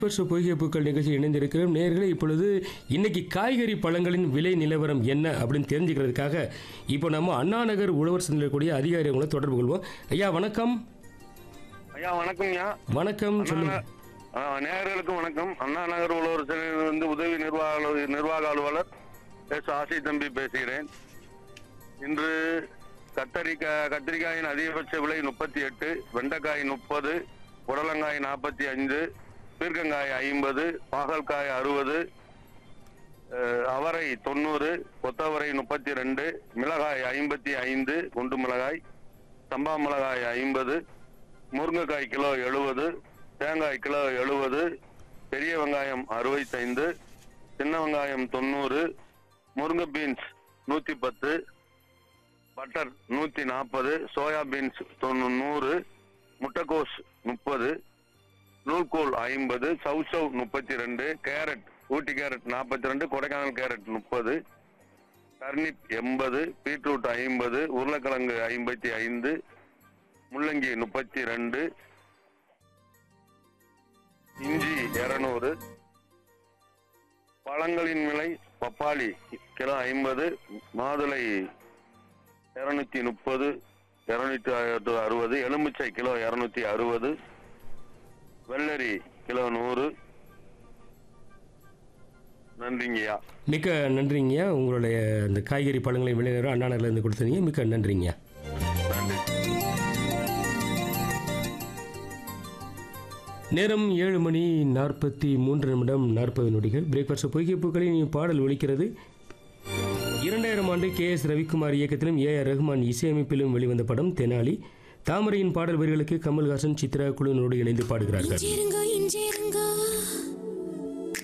வருஷ பொய்கை பூக்கள் நிகழ்ச்சி இணைந்திருக்கிறோம் நேர்களே இப்பொழுது இன்னைக்கு காய்கறி பழங்களின் விலை நிலவரம் என்ன அப்படின்னு தெரிஞ்சுக்கிறதுக்காக இப்போ நம்ம அண்ணா நகர் உழவர் சந்தையில் கூடிய அதிகாரிகளை தொடர்பு கொள்வோம் ஐயா வணக்கம் ஐயா வணக்கம்யா வணக்கம் சொல்லுங்க ஆ, நேயர்களுக்கு வணக்கம் அண்ணா நகர் உழவர் சங்கத்திலிருந்து உதவி நிர்வாக அலுவலர் நிர்வாக அலுவலர் எஸ் ஆசி தம்பி பேசுகிறேன் இன்று கத்தரிக்காய் கத்திரிக்காயின் அதிகபட்ச விலை முப்பத்தி எட்டு வெண்டைக்காய் முப்பது புடலங்காய் நாற்பத்தி ஐந்து பீர்க்கங்காய் ஐம்பது பாகல்காய் அறுபது அவரை தொண்ணூறு கொத்தவரை முப்பத்தி ரெண்டு மிளகாய் ஐம்பத்தி ஐந்து குண்டு மிளகாய் சம்பா மிளகாய் ஐம்பது முருங்கைக்காய் கிலோ எழுபது தேங்காய் கிலோ எழுபது பெரிய வெங்காயம் அறுபத்தைந்து சின்ன வெங்காயம் தொண்ணூறு முருங்கை பீன்ஸ் நூற்றி பத்து பட்டர் நூற்றி நாற்பது சோயா பீன்ஸ் தொண்ணூ நூறு முட்டைக்கோஸ் முப்பது நூல்கோல் ஐம்பது சவுசவ் முப்பத்தி ரெண்டு கேரட் ஊட்டி கேரட் நாற்பத்தி ரெண்டு கொடைக்கானல் கேரட் முப்பது டர்னிப் எண்பது பீட்ரூட் ஐம்பது உருளைக்கிழங்கு ஐம்பத்தி ஐந்து முள்ளங்கி முப்பத்தி ரெண்டு இஞ்சி இருநூறு பழங்களின் விலை பப்பாளி கிலோ ஐம்பது மாதுளை இருநூத்தி முப்பது இருநூத்தி அறுபது எலுமிச்சை கிலோ இருநூத்தி அறுபது வெள்ளரி கிலோ நூறு நன்றிங்கய்யா மிக்க நன்றிங்கய்யா உங்களுடைய இந்த காய்கறி பழங்களின் விலை நிலவரம் அண்ணா நகர்லேருந்து கொடுத்தீங்க மிக்க நன்றிங்கய்யா நன்றி நேரம் ஏழு மணி நாற்பத்தி மூன்று நிமிடம் நாற்பது நொடிகள் பிரேக்ஃபாஸ்ட் பொய்கை பூக்களின் பாடல் ஒலிக்கிறது இரண்டாயிரம் ஆண்டு கே எஸ் ரவிக்குமார் இயக்கத்திலும் ஏ ஆர் ரஹ்மான் இசையமைப்பிலும் வெளிவந்த படம் தெனாலி தாமரையின் பாடல் வரிகளுக்கு கமல்ஹாசன் சித்ரா குழுவினரோடு இணைந்து பாடுகிறார்கள் இஞ்சிருங்கோ இஞ்சிருங்கோ